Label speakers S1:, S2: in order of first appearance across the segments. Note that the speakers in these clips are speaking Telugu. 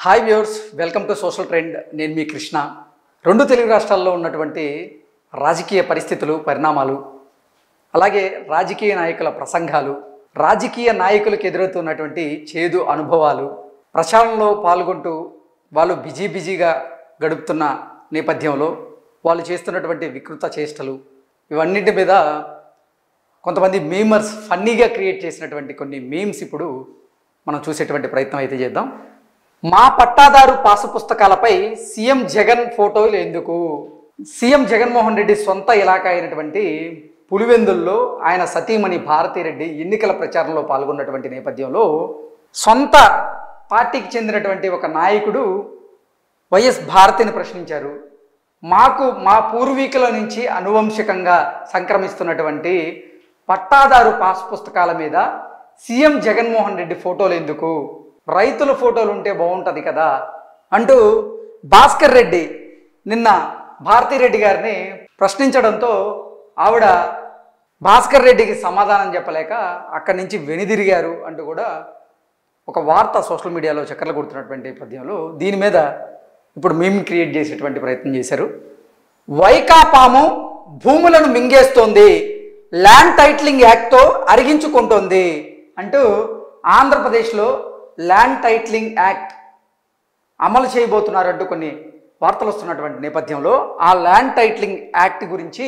S1: hi viewers welcome to social trend నేను మీ కృష్ణ రెండు తెలుగు రాష్ట్రాల్లో ఉన్నటువంటి రాజకీయ పరిస్థితులు పరిణామాలు అలాగే రాజకీయ నాయకుల ప్రసంగాలు రాజకీయ నాయకులకు ఎదురవుతున్నటువంటి చేదు అనుభవాలు ప్రచారంలో పాల్గొంటూ వాళ్ళు బిజీ బిజీగా గడుపుతున్న నేపథ్యంలో వాళ్ళు చేస్తున్నటువంటి వికృత చేష్టలు ఇవన్నిటి మీద కొంతమంది మీమర్స్ ఫన్నీగా క్రియేట్ చేసినటువంటి కొన్ని మీమ్స్ ఇప్పుడు మనం చూసేటువంటి ప్రయత్నం అయితే చేద్దాం మా పట్టాదారు పాసు పుస్తకాలపై సీఎం జగన్ ఫోటోలు ఎందుకు సీఎం జగన్మోహన్ రెడ్డి సొంత ఇలాకా అయినటువంటి పులివెందుల్లో ఆయన సతీమణి భారతిరెడ్డి ఎన్నికల ప్రచారంలో పాల్గొన్నటువంటి నేపథ్యంలో సొంత పార్టీకి చెందినటువంటి ఒక నాయకుడు వైఎస్ భారతిని ప్రశ్నించారు మాకు మా పూర్వీకుల నుంచి అనువంశికంగా సంక్రమిస్తున్నటువంటి పట్టాదారు పాస్ పుస్తకాల మీద సీఎం జగన్మోహన్ రెడ్డి ఫోటోలు ఎందుకు రైతుల ఫోటోలు ఉంటే బాగుంటుంది కదా అంటూ భాస్కర్ రెడ్డి నిన్న భారతిరెడ్డి గారిని ప్రశ్నించడంతో ఆవిడ భాస్కర్ రెడ్డికి సమాధానం చెప్పలేక అక్కడి నుంచి వెనుదిరిగారు అంటూ కూడా ఒక వార్త సోషల్ మీడియాలో చక్కర్లు కొడుతున్నటువంటి నేపథ్యంలో దీని మీద ఇప్పుడు మేము క్రియేట్ చేసేటువంటి ప్రయత్నం చేశారు వైకాపాము భూములను మింగేస్తోంది ల్యాండ్ టైటిలింగ్ యాక్ట్తో అరిగించుకుంటోంది అంటూ ఆంధ్రప్రదేశ్లో ల్యాండ్ టైటిలింగ్ యాక్ట్ అమలు చేయబోతున్నారంటూ కొన్ని వార్తలు వస్తున్నటువంటి నేపథ్యంలో ఆ ల్యాండ్ టైటిలింగ్ యాక్ట్ గురించి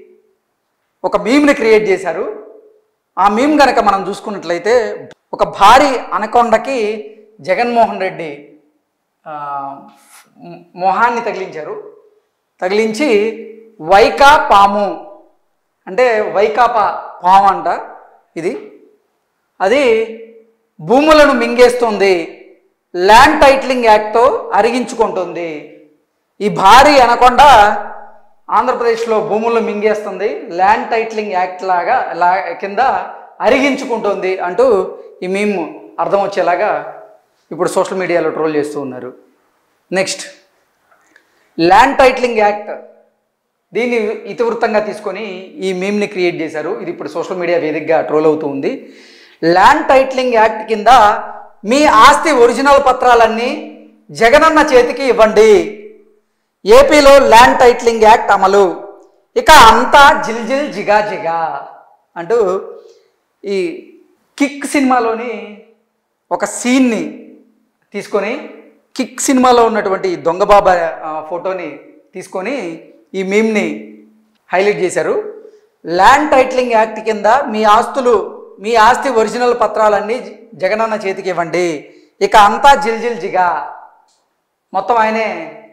S1: ఒక మీమ్ని క్రియేట్ చేశారు ఆ మీమ్ కనుక మనం చూసుకున్నట్లయితే ఒక భారీ అనకొండకి జగన్మోహన్ రెడ్డి ఆ, మ్- మొహాన్ని తగిలించారు తగిలించి వైకా పాము అంటే వైకాపా పాము అంట ఇది అది భూములను మింగేస్తుంది ల్యాండ్ టైటిలింగ్ యాక్ట్తో అరిగించుకుంటుంది ఈ భారీ అనకొండ ఆంధ్రప్రదేశ్లో భూములను మింగేస్తుంది ల్యాండ్ టైటిలింగ్ యాక్ట్ లాగా లా కింద అరిగించుకుంటుంది అంటూ ఈ మేము అర్థం వచ్చేలాగా ఇప్పుడు సోషల్ మీడియాలో ట్రోల్ చేస్తూ ఉన్నారు నెక్స్ట్ ల్యాండ్ టైటిలింగ్ యాక్ట్ దీన్ని ఇతివృత్తంగా తీసుకొని ఈ మీమ్ని క్రియేట్ చేశారు ఇది ఇప్పుడు సోషల్ మీడియా వేదికగా ట్రోల్ అవుతూ ఉంది ల్యాండ్ టైటిలింగ్ యాక్ట్ కింద మీ ఆస్తి ఒరిజినల్ పత్రాలన్నీ జగనన్న చేతికి ఇవ్వండి ఏపీలో ల్యాండ్ టైటిలింగ్ యాక్ట్ అమలు ఇక అంతా జిల్జిల్ జిగా జిగా అంటూ ఈ కిక్ సినిమాలోని ఒక సీన్ని తీసుకొని కిక్ సినిమాలో ఉన్నటువంటి ఈ దొంగ బాబా ఆ, ఫోటోని తీసుకొని ఈ మీమ్ని హైలైట్ చేశారు ల్యాండ్ టైటిలింగ్ యాక్ట్ కింద మీ ఆస్తులు మీ ఆస్తి ఒరిజినల్ పత్రాలన్నీ జ- జగనన్న చేతికి ఇవ్వండి ఇక అంతా జిల్జిల్ జిగా మొత్తం ఆయనే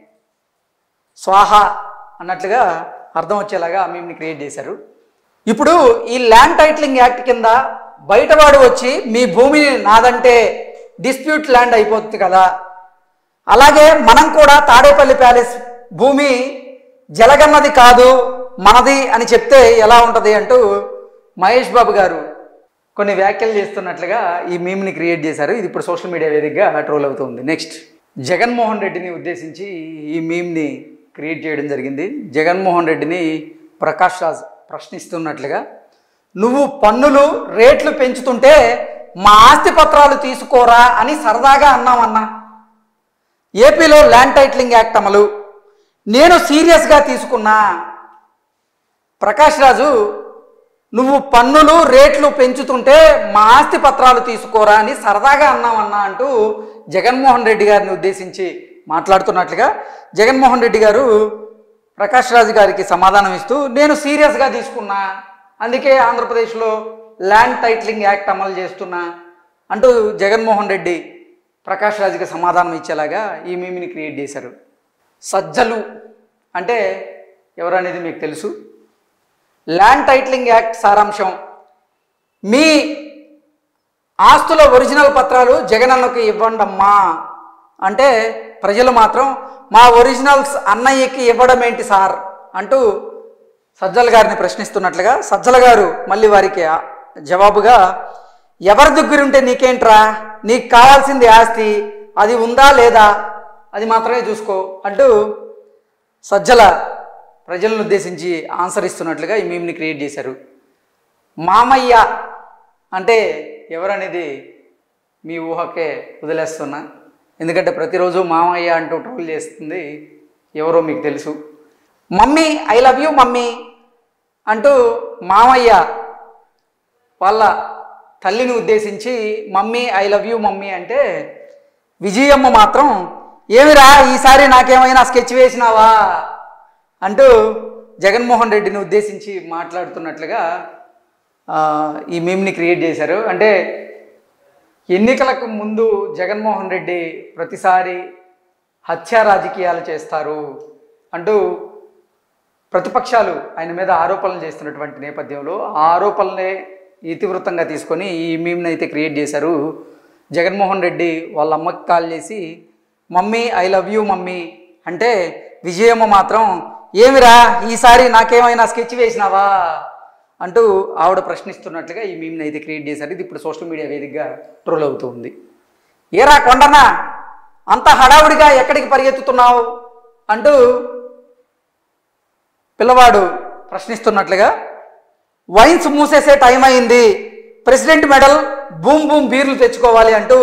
S1: స్వాహ అన్నట్లుగా అర్థం వచ్చేలాగా మీమ్ని క్రియేట్ చేశారు ఇప్పుడు ఈ ల్యాండ్ టైటిలింగ్ యాక్ట్ కింద బయటవాడు వచ్చి మీ భూమిని నాదంటే డిస్ప్యూట్ ల్యాండ్ అయిపోతుంది కదా అలాగే మనం కూడా తాడేపల్లి ప్యాలెస్ భూమి జలగన్నది కాదు మనది అని చెప్తే ఎలా ఉంటుంది అంటూ మహేష్ బాబు గారు కొన్ని వ్యాఖ్యలు చేస్తున్నట్లుగా ఈ మీమ్ని క్రియేట్ చేశారు ఇది ఇప్పుడు సోషల్ మీడియా వేదికగా ట్రోల్ అవుతుంది నెక్స్ట్ జగన్మోహన్ రెడ్డిని ఉద్దేశించి ఈ మీమ్ని క్రియేట్ చేయడం జరిగింది జగన్మోహన్ రెడ్డిని ప్రకాష్ రాజ్ ప్రశ్నిస్తున్నట్లుగా నువ్వు పన్నులు రేట్లు పెంచుతుంటే మా ఆస్తి పత్రాలు తీసుకోరా అని సరదాగా అన్నామన్నా ఏపీలో ల్యాండ్ టైటిలింగ్ యాక్ట్ అమలు నేను సీరియస్గా తీసుకున్నా ప్రకాష్ రాజు నువ్వు పన్నులు రేట్లు పెంచుతుంటే మా ఆస్తి పత్రాలు తీసుకోరా అని సరదాగా అన్నామన్నా అంటూ జగన్మోహన్ రెడ్డి గారిని ఉద్దేశించి మాట్లాడుతున్నట్లుగా జగన్మోహన్ రెడ్డి గారు ప్రకాష్ రాజు గారికి సమాధానం ఇస్తూ నేను సీరియస్గా తీసుకున్నా అందుకే ఆంధ్రప్రదేశ్లో ల్యాండ్ టైటిలింగ్ యాక్ట్ అమలు చేస్తున్నా అంటూ జగన్మోహన్ రెడ్డి ప్రకాష్ రాజుకి సమాధానం ఇచ్చేలాగా ఈ మీమిని క్రియేట్ చేశారు సజ్జలు అంటే ఎవరనేది మీకు తెలుసు ల్యాండ్ టైటిలింగ్ యాక్ట్ సారాంశం మీ ఆస్తుల ఒరిజినల్ పత్రాలు జగనన్నకు ఇవ్వండి అమ్మా అంటే ప్రజలు మాత్రం మా ఒరిజినల్స్ అన్నయ్యకి ఇవ్వడం ఏంటి సార్ అంటూ సజ్జల గారిని ప్రశ్నిస్తున్నట్లుగా సజ్జల గారు మళ్ళీ వారికి ఆ- జవాబుగా ఎవరి దగ్గరుంటే నీకేంట్రా నీకు కావాల్సింది ఆస్తి అది ఉందా లేదా అది మాత్రమే చూసుకో అంటూ సజ్జల ప్రజలను ఉద్దేశించి ఆన్సర్ ఇస్తున్నట్లుగా ఈ మీమ్ని క్రియేట్ చేశారు మామయ్య అంటే ఎవరనేది మీ ఊహకే వదిలేస్తున్నా ఎందుకంటే ప్రతిరోజు మామయ్య అంటూ ట్రోల్ చేస్తుంది ఎవరో మీకు తెలుసు mummy I love you mummy అంటూ మామయ్య వాళ్ళ తల్లిని ఉద్దేశించి mummy I love you mummy అంటే విజయమ్మ మాత్రం ఏమిరా ఈసారి నాకేమైనా స్కెచ్ వేసినావా అంటూ జగన్మోహన్ రెడ్డిని ఉద్దేశించి మాట్లాడుతున్నట్లుగా ఆ, ఈ మీమ్ని క్రియేట్ చేశారు అంటే ఎన్నికలకు ముందు జగన్మోహన్ రెడ్డి ప్రతిసారి హత్యా రాజకీయాలు చేస్తారు అంటూ ప్రతిపక్షాలు ఆయన మీద ఆరోపణలు చేస్తున్నటువంటి నేపథ్యంలో ఆ ఆరోపణలే ఇతివృత్తంగా తీసుకొని ఈ మీమ్ని అయితే క్రియేట్ చేశారు జగన్మోహన్ రెడ్డి వాళ్ళ అమ్మకి కాల్ చేసి mummy I love you mummy అంటే విజయమ్మ మాత్రం ఏమిరా ఈసారి నాకేమైనా స్కెచ్ వేసినావా అంటూ ఆవిడ ప్రశ్నిస్తున్నట్లుగా ఈ మీమ్ని అయితే క్రియేట్ చేశారు ఇది ఇప్పుడు సోషల్ మీడియా వేదికగా ట్రోల్ అవుతూ ఉంది ఏరా కొండనా అంత హడావుడిగా ఎక్కడికి పరిగెత్తుతున్నావు అంటూ పిల్లవాడు ప్రశ్నిస్తున్నట్లుగా వైన్స్ మూసేసే టైం అయింది ప్రెసిడెంట్ మెడల్ బూమ్ బూమ్ బీర్లు తెచ్చుకోవాలి అంటూ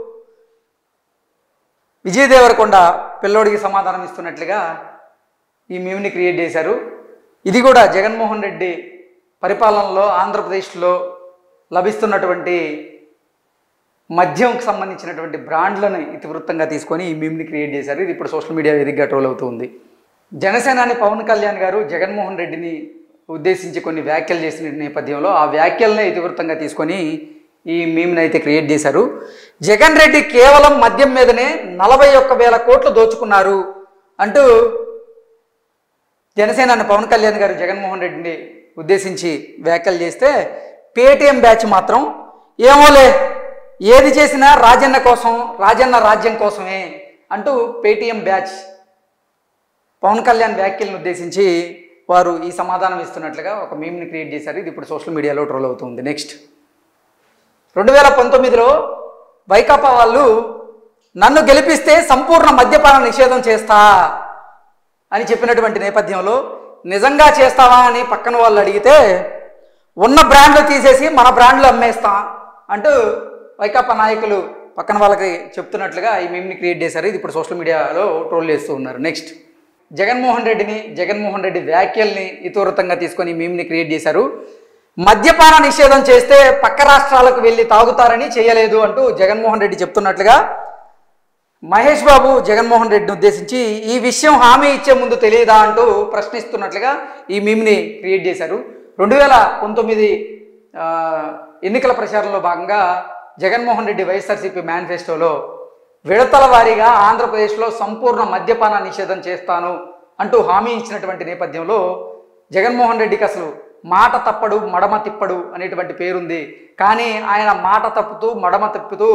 S1: విజయ్ దేవరకొండ పిల్లోడికి సమాధానం ఇస్తున్నట్లుగా ఈ మీమ్ని క్రియేట్ చేశారు ఇది కూడా జగన్మోహన్ రెడ్డి పరిపాలనలో ఆంధ్రప్రదేశ్లో లభిస్తున్నటువంటి మద్యంకి సంబంధించినటువంటి బ్రాండ్లను ఇతివృత్తంగా తీసుకొని ఈ మీమ్ని క్రియేట్ చేశారు ఇది ఇప్పుడు సోషల్ మీడియా వేదికగా ట్రోల్ అవుతుంది జనసేనాని పవన్ కళ్యాణ్ గారు జగన్మోహన్ రెడ్డిని ఉద్దేశించి కొన్ని వ్యాఖ్యలు చేసిన నేపథ్యంలో ఆ వ్యాఖ్యలనే ఇతివృత్తంగా తీసుకొని ఈ మీమ్ని అయితే క్రియేట్ చేశారు జగన్ రెడ్డి కేవలం మద్యం మీదనే నలభై ఒక్క వేల కోట్లు దోచుకున్నారు అంటూ జనసేనాని పవన్ కళ్యాణ్ గారు జగన్మోహన్ రెడ్డిని ఉద్దేశించి వ్యాఖ్యలు చేస్తే పేటీఎం బ్యాచ్ మాత్రం ఏమోలే ఏది చేసినా రాజన్న కోసం రాజన్న రాజ్యం కోసమే అంటూ పేటీఎం బ్యాచ్ పవన్ కళ్యాణ్ వ్యాఖ్యలను ఉద్దేశించి వారు ఈ సమాధానం ఇస్తున్నట్లుగా ఒక మీమ్ని క్రియేట్ చేశారు ఇది ఇప్పుడు సోషల్ మీడియాలో ట్రోల్ అవుతుంది నెక్స్ట్ రెండు వేల పంతొమ్మిదిలో వైకాపా వాళ్ళు నన్ను గెలిపిస్తే సంపూర్ణ మద్యపాన నిషేధం చేస్తా అని చెప్పినటువంటి నేపథ్యంలో నిజంగా చేస్తావా అని పక్కన వాళ్ళు అడిగితే ఉన్న బ్రాండ్లు తీసేసి మన బ్రాండ్లు అమ్మేస్తాం అంటూ వైకాపా నాయకులు పక్కన వాళ్ళకి చెప్తున్నట్లుగా ఈ మీమ్ని క్రియేట్ చేశారు ఇది ఇప్పుడు సోషల్ మీడియాలో ట్రోల్ చేస్తూ ఉన్నారు నెక్స్ట్ జగన్మోహన్ రెడ్డిని జగన్మోహన్ రెడ్డి వ్యాఖ్యల్ని ఇతూరతంగా తీసుకొని ఈ మీమ్ని క్రియేట్ చేశారు మద్యపాన నిషేధం చేస్తే పక్క రాష్ట్రాలకు వెళ్ళి తాగుతారని చేయలేదు అంటూ జగన్మోహన్ రెడ్డి చెప్తున్నట్లుగా మహేష్ బాబు జగన్మోహన్ రెడ్డిని ఉద్దేశించి ఈ విషయం హామీ ఇచ్చే ముందు తెలియదా అంటూ ప్రశ్నిస్తున్నట్లుగా ఈ మీమ్ని క్రియేట్ చేశారు రెండు వేల పంతొమ్మిది ఆ, ఎన్నికల ప్రచారంలో భాగంగా జగన్మోహన్ రెడ్డి వైఎస్ఆర్సీపీ మేనిఫెస్టోలో విడతల వారీగా ఆంధ్రప్రదేశ్లో సంపూర్ణ మద్యపాన నిషేధం చేస్తాను అంటూ హామీ ఇచ్చినటువంటి నేపథ్యంలో జగన్మోహన్ రెడ్డికి అసలు మాట తప్పడు మడమ తిప్పడు అనేటువంటి పేరుంది కానీ ఆయన మాట తప్పుతూ మడమ తిప్పుతూ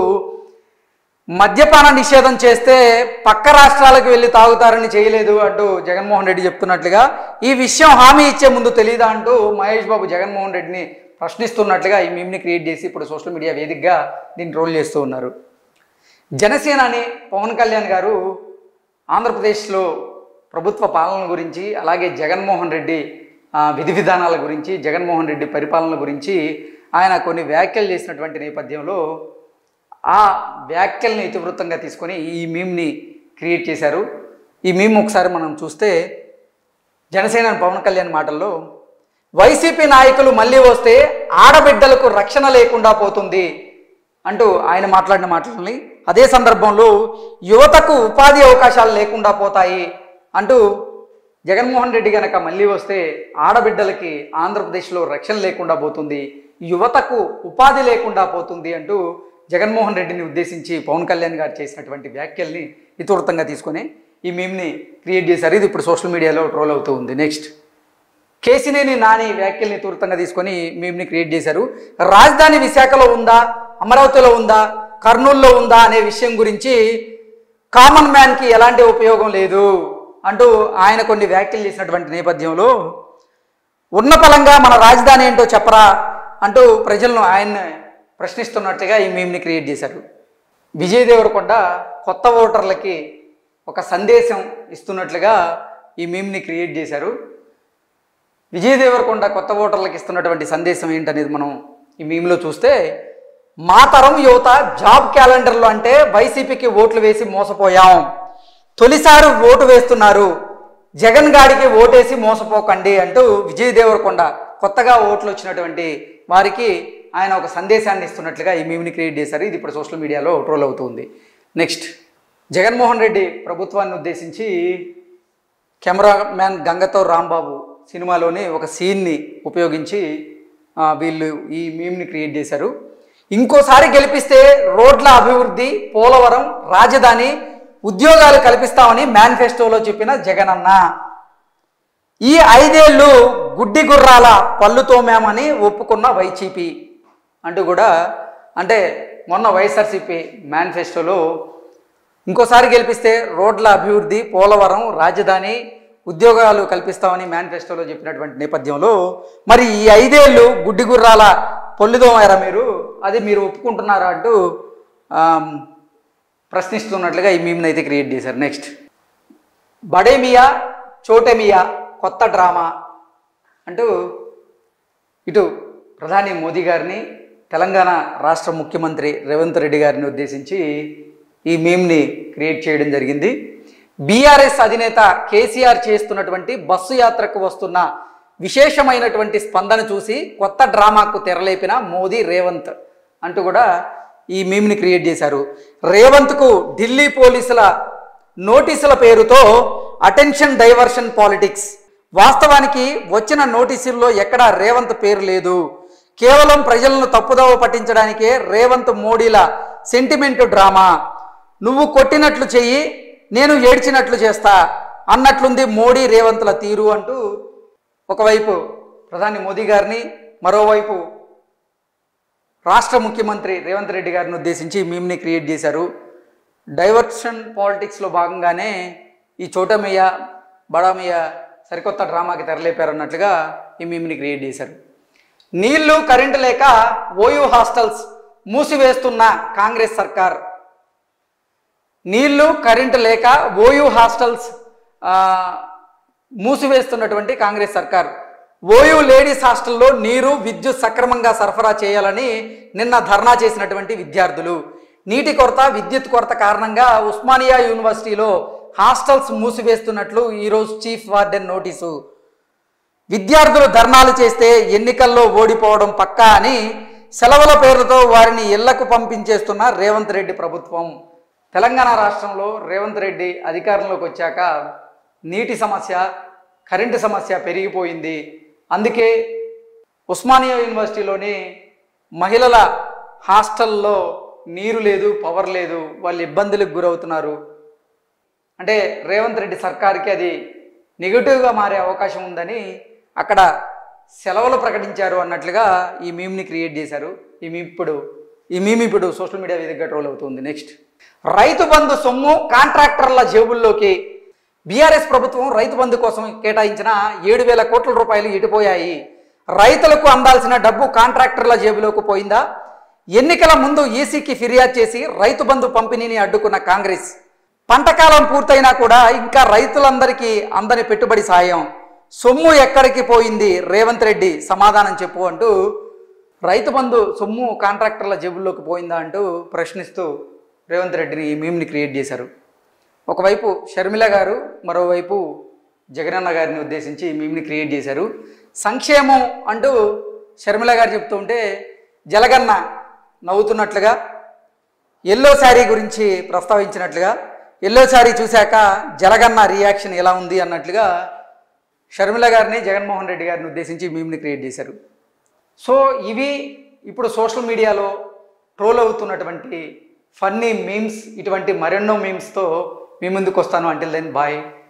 S1: మద్యపాన నిషేధం చేస్తే పక్క రాష్ట్రాలకు వెళ్ళి తాగుతారని చేయలేదు అంటూ జగన్మోహన్ రెడ్డి చెప్తున్నట్లుగా ఈ విషయం హామీ ఇచ్చే ముందు తెలీదా అంటూ మహేష్ బాబు జగన్మోహన్ రెడ్డిని ప్రశ్నిస్తున్నట్లుగా ఈ మీమ్ని క్రియేట్ చేసి ఇప్పుడు సోషల్ మీడియా వేదికగా దీన్ని రోల్ చేస్తూ ఉన్నారు జనసేనాని పవన్ కళ్యాణ్ గారు ఆంధ్రప్రదేశ్లో ప్రభుత్వ పాలన గురించి అలాగే జగన్మోహన్ రెడ్డి ఆ, విధి విధానాల గురించి జగన్మోహన్ రెడ్డి పరిపాలన గురించి ఆయన కొన్ని వ్యాఖ్యలు చేసినటువంటి నేపథ్యంలో ఆ వ్యాఖ్యల్ని ఇతివృత్తంగా తీసుకొని ఈ మీమ్ని క్రియేట్ చేశారు ఈ మీమ్ ఒకసారి మనం చూస్తే జనసేన పవన్ కళ్యాణ్ మాటల్లో వైసీపీ నాయకులు మళ్ళీ వస్తే ఆడబిడ్డలకు రక్షణ లేకుండా పోతుంది అంటూ ఆయన మాట్లాడిన మాటలని అదే సందర్భంలో యువతకు ఉపాధి అవకాశాలు లేకుండా పోతాయి అంటూ జగన్మోహన్ రెడ్డి గనక మళ్ళీ వస్తే ఆడబిడ్డలకి ఆంధ్రప్రదేశ్లో రక్షణ లేకుండా పోతుంది యువతకు ఉపాధి లేకుండా పోతుంది అంటూ జగన్మోహన్ రెడ్డిని ఉద్దేశించి పవన్ కళ్యాణ్ గారు చేసినటువంటి వ్యాఖ్యల్ని ఇతివృత్తంగా తీసుకొని ఈ మీమ్ని క్రియేట్ చేశారు ఇది ఇప్పుడు సోషల్ మీడియాలో ట్రోల్ అవుతూ ఉంది నెక్స్ట్ కేసినేని నాని వ్యాఖ్యల్ని తూర్తంగా తీసుకొని మేమ్ని క్రియేట్ చేశారు రాజధాని విశాఖలో ఉందా అమరావతిలో ఉందా కర్నూలులో ఉందా అనే విషయం గురించి కామన్ మ్యాన్కి ఎలాంటి ఉపయోగం లేదు అంటూ ఆయన కొన్ని వ్యాఖ్యలు చేసినటువంటి నేపథ్యంలో ఉన్న పలంగా మన రాజధాని ఏంటో చెప్పరా అంటూ ప్రజలను ఆయన ప్రశ్నిస్తున్నట్లుగా ఈ మీమ్ని క్రియేట్ చేశారు విజయ్ దేవరకొండ కొత్త ఓటర్లకి ఒక సందేశం ఇస్తున్నట్లుగా ఈ మీమ్ని క్రియేట్ చేశారు విజయ్ దేవరకొండ కొత్త ఓటర్లకు ఇస్తున్నటువంటి సందేశం ఏంటనేది మనం ఈ మీమ్లో చూస్తే మా తరం యువత జాబ్ క్యాలెండర్లు అంటే వైసీపీకి ఓట్లు వేసి మోసపోయాం తొలిసారి ఓటు వేస్తున్నారు జగన్ గాడికి ఓటేసి మోసపోకండి అంటూ విజయ్ దేవరకొండ కొత్తగా ఓట్లు వచ్చినటువంటి వారికి ఆయన ఒక సందేశాన్ని ఇస్తున్నట్లుగా ఈ మీమ్ని క్రియేట్ చేశారు ఇది ఇప్పుడు సోషల్ మీడియాలో ట్రోల్ అవుతుంది నెక్స్ట్ జగన్మోహన్ రెడ్డి ప్రభుత్వాన్ని ఉద్దేశించి కెమెరామ్యాన్ గంగతో రాంబాబు సినిమాలోని ఒక సీన్ని ఉపయోగించి ఆ, వీళ్ళు ఈ మీమ్ని క్రియేట్ చేశారు ఇంకోసారి గెలిపిస్తే రోడ్ల అభివృద్ధి పోలవరం రాజధాని ఉద్యోగాలు కల్పిస్తామని మేనిఫెస్టోలో చెప్పిన జగనన్న ఈ ఐదేళ్లు గుడ్డి గుర్రాల పళ్ళు తోమామని ఒప్పుకున్న వైసీపీ అంటూ కూడా అంటే మొన్న వైఎస్ఆర్సీపీ మేనిఫెస్టోలో ఇంకోసారి గెలిపిస్తే రోడ్ల అభివృద్ధి పోలవరం రాజధాని ఉద్యోగాలు కల్పిస్తామని మేనిఫెస్టోలో చెప్పినటువంటి నేపథ్యంలో మరి ఈ ఐదేళ్ళు గుడ్డి గుర్రాల పొల్లుదోమారా మీరు అది మీరు ఒప్పుకుంటున్నారా అంటూ ఆమ్, ప్రశ్నిస్తున్నట్లుగా ఈ మీమ్ని అయితే క్రియేట్ చేశారు నెక్స్ట్ బడేమియా చోటెమియా కొత్త డ్రామా అంటూ ఇటు ప్రధాని మోదీ గారిని తెలంగాణ రాష్ట్ర ముఖ్యమంత్రి రేవంత్ రెడ్డి గారిని ఉద్దేశించి ఈ మీమ్ని క్రియేట్ చేయడం జరిగింది బీఆర్ఎస్ అధినేత కేసీఆర్ చేస్తున్నటువంటి బస్సు యాత్రకు వస్తున్న విశేషమైనటువంటి స్పందన చూసి కొత్త డ్రామాకు తెరలేపిన మోదీ రేవంత్ అంటూ కూడా ఈ మీమ్ని క్రియేట్ చేశారు రేవంత్కు ఢిల్లీ పోలీసుల నోటీసుల పేరుతో అటెన్షన్ డైవర్షన్ పాలిటిక్స్ వాస్తవానికి వచ్చిన నోటీసుల్లో ఎక్కడా రేవంత్ పేరు లేదు కేవలం ప్రజలను తప్పుదోవ పట్టించడానికే రేవంత్ మోడీల సెంటిమెంట్ డ్రామా నువ్వు కొట్టినట్లు చెయ్యి నేను ఏడ్చినట్లు చేస్తా అన్నట్లుంది మోడీ రేవంత్ల తీరు అంటూ ఒకవైపు ప్రధాని మోదీ గారిని మరోవైపు రాష్ట్ర ముఖ్యమంత్రి రేవంత్ రెడ్డి గారిని ఉద్దేశించి మీమ్ని క్రియేట్ చేశారు డైవర్షన్ పాలిటిక్స్లో భాగంగానే ఈ చోటమయ్య బడామయ్య సరికొత్త డ్రామాకి తెరలేపారన్నట్లుగా ఈ మీమ్ని క్రియేట్ చేశారు నీళ్లు కరెంటు లేక ఓయూ హాస్టల్స్ మూసివేస్తున్న కాంగ్రెస్ సర్కార్ నీళ్లు కరెంటు లేక ఓయూ హాస్టల్స్ ఆ, మూసివేస్తున్నటువంటి కాంగ్రెస్ సర్కార్ ఓయూ లేడీస్ హాస్టల్లో నీరు విద్యుత్ సక్రమంగా సరఫరా చేయాలని నిన్న ధర్నా చేసినటువంటి విద్యార్థులు నీటి కొరత విద్యుత్ కొరత కారణంగా ఉస్మానియా యూనివర్సిటీలో హాస్టల్స్ మూసివేస్తున్నట్లు ఈరోజు చీఫ్ వార్డెన్ నోటీసు విద్యార్థులు ధర్నాలు చేస్తే ఎన్నికల్లో ఓడిపోవడం పక్కా అని సెలవుల పేరుతో వారిని ఇళ్లకు పంపించేస్తున్న రేవంత్ రెడ్డి ప్రభుత్వం తెలంగాణ రాష్ట్రంలో రేవంత్ రెడ్డి అధికారంలోకి వచ్చాక నీటి సమస్య కరెంటు సమస్య పెరిగిపోయింది అందుకే ఉస్మానియా యూనివర్సిటీలోని మహిళల హాస్టల్లో నీరు లేదు పవర్ లేదు వాళ్ళు ఇబ్బందులకు గురవుతున్నారు అంటే రేవంత్ రెడ్డి సర్కార్కి అది నెగిటివ్గా మారే అవకాశం ఉందని అక్కడ సెలవులు ప్రకటించారు అన్నట్లుగా ఈ మీమ్ని క్రియేట్ చేశారు ఈ మీమ్ ఇప్పుడు ఈ మీమ్ ఇప్పుడు సోషల్ మీడియా వేదికగా ట్రోల్ అవుతుంది నెక్స్ట్ రైతు బంధు సొమ్ము కాంట్రాక్టర్ల జేబుల్లోకి బీఆర్ఎస్ ప్రభుత్వం రైతు బంధు కోసం కేటాయించిన ఏడు వేల కోట్ల రూపాయలు ఎటుపోయాయి రైతులకు అందాల్సిన డబ్బు కాంట్రాక్టర్ల జేబులోకి పోయిందా ఎన్నికల ముందు ఈసీకి ఫిర్యాదు చేసి రైతు బంధు పంపిణీని అడ్డుకున్న కాంగ్రెస్ పంటకాలం పూర్తయినా కూడా ఇంకా రైతులందరికీ అందని పెట్టుబడి సాయం సొమ్ము ఎక్కడికి పోయింది రేవంత్ రెడ్డి సమాధానం చెప్పు అంటూ రైతు బంధు సొమ్ము కాంట్రాక్టర్ల జేబుల్లోకి పోయిందా అంటూ ప్రశ్నిస్తూ రేవంత్ రెడ్డిని ఈ మీమ్ని క్రియేట్ చేశారు ఒకవైపు షర్మిల గారు మరోవైపు జగనన్న గారిని ఉద్దేశించి ఈ మీమ్ని క్రియేట్ చేశారు సంక్షేమం అంటూ షర్మిల గారు చెప్తుంటే జలగన్న నవ్వుతున్నట్లుగా ఎల్లో శారీ గురించి ప్రస్తావించినట్లుగా ఎల్లో శారీ చూశాక జలగన్న రియాక్షన్ ఎలా ఉంది అన్నట్లుగా షర్మిల గారిని జగన్మోహన్ రెడ్డి గారిని ఉద్దేశించి మీమ్ని క్రియేట్ చేశారు సో ఇవి ఇప్పుడు సోషల్ మీడియాలో ట్రోల్ అవుతున్నటువంటి ఫన్నీ మీమ్స్ ఇటువంటి మరెన్నో మీమ్స్తో మీ ముందుకు వస్తాను అంటిల్ దెన్ బాయ్